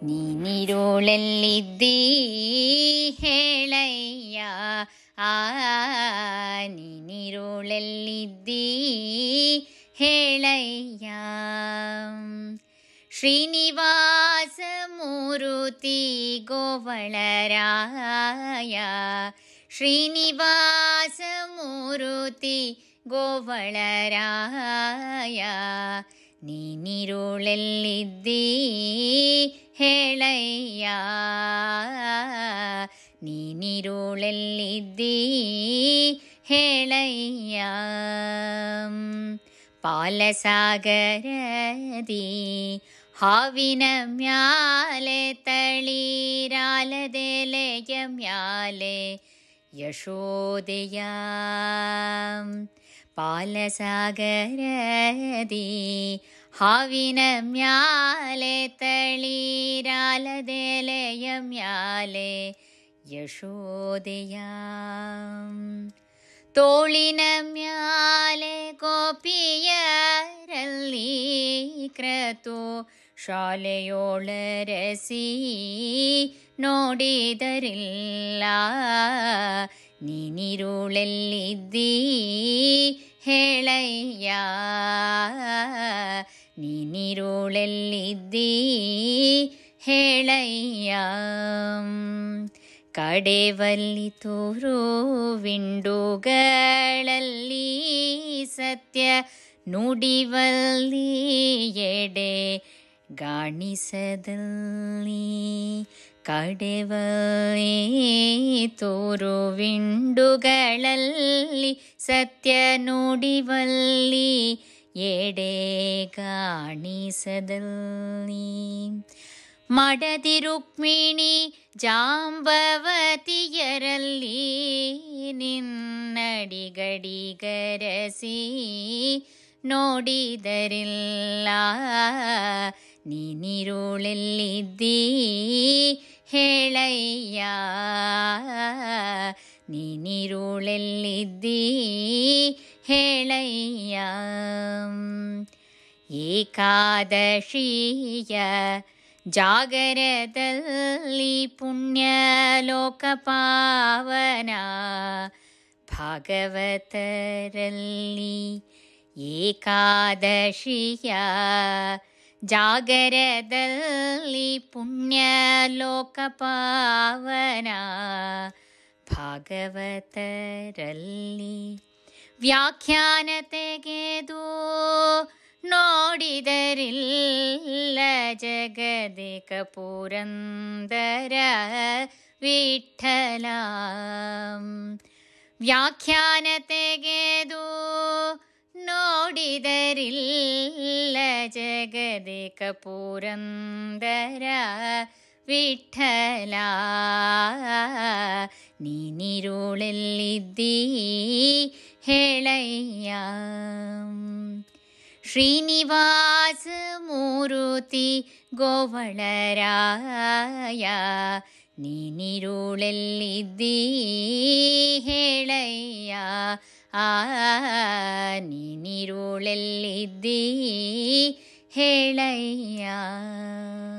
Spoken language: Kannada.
ನೀನಿರುಳೆಲ್ಲಿದ್ದೀ ಹೇಳಯ್ಯ ಆ ನೀನಿರುಳೆಲ್ಲಿದ್ದೀ ಹೇಳಯ್ಯ ಶ್ರೀನಿವಾಸ ಮೂರುತಿ ಗೋವಳರಾಯ ಶ್ರೀನಿವಾಸ ಮೂರುತಿ ಗೋವಳರಾಯ ನೀನಿರುಳೆಲ್ಲಿದ್ದೀ ಹೇಳಯ್ಯ ನೀನಿರುಳೆಲ್ಲಿದ್ದೀ ಹೇಳಯ್ಯ ಪಾಲಸಾಗರದಿ ಹಾವಿನ ಮ್ಯಾಲೆ ತಳೀರಾಲದೆಲೆಯ ಮ್ಯಾಲೆ ಯಶೋದೆಯ ಪಾಲಸಾಗರದಿ ಹಾವಿನ ಮ್ಯಾಲೆ ತಳೀರಾಲದೆಲೆಯ ಮ್ಯಾಲೆ ಯಶೋದೆಯ ತೋಳಿನ ಮ್ಯಾಲೆ ಗೋಪಿಯರಲ್ಲಿ ಕ್ರತು ಶಾಲೆಯೋಳರಸಿ ನೋಡಿದರಿಲ್ಲ ನೀನಿರುಳೆಲ್ಲಿದ್ದೀ ಹೇಳಯ್ಯ ನೀನಿರುಳೆಲ್ಲಿದ್ದೀ ಹೇಳಯ್ಯ ಕಡೆವಲ್ಲಿ ತೋರು ವಿಂಡುಗಳಲ್ಲಿ ಸತ್ಯ ನುಡಿವಲ್ಲಿ ಎಡೆ ಗಾಣಿಸದಲ್ಲಿ ಕಡೆವಲ್ಲಿ ತೋರು ವಿಂಡುಗಳಲ್ಲಿ ಸತ್ಯ ನುಡಿವಲ್ಲಿ ಎಡೆ ಗಾಣಿಸದಲ್ಲಿ ಮಡದಿ ರುಕ್ಮಿಣಿ ಜಾಂಬವತಿಯರಲ್ಲಿ ನಿನ್ನಡಿಗಡಿಗರಸಿ ನೋಡಿದರಿಲ್ಲ ನೀನಿರುಳೆಲ್ಲಿದ್ದೀ ಹೇಳಯ್ಯ ನೀನಿರುಳೆಲ್ಲಿದ್ದೀ ಹೇಳಯ್ಯ ಏಕಾದಶಿಯ ಜಾಗರದಲ್ಲಿ ಪುಣ್ಯ ಲೋಕಪಾವನ ಭಾಗವತರಲ್ಲಿ ಏಕಾದಶಿಯ ಜಾಗರದಲ್ಲಿ ಪುಣ್ಯ ಲೋಕಪಾವನ ಭಾಗವತರಲ್ಲಿ ವ್ಯಾಖ್ಯಾನ ತೆಗೆದು ನೋಡಿದರಿಲ್ಲ ಜಗದೇಕ ಪುರಂದರ ವಿಠಲ ವ್ಯಾಖ್ಯಾನ ತೆಗೆದು ನೋಡಿದರಿಲ್ಲ ಜಗದೇಕ ಪುರಂದರ ವಿಠಲ ನೀನಿರುಳೆಲ್ಲಿದ್ದೀ ಹೇಳಯ್ಯ ಶ್ರೀನಿವಾಸ ಮೂರುತಿ ಗೋವಳರಾಯ ನೀನಿರುಳೆಲ್ಲಿದ್ದೀ ಹೇಳಯ್ಯ ಆ ನೀನಿರುಳೆಲ್ಲಿದ್ದೀ ಹೇಳಯ್ಯ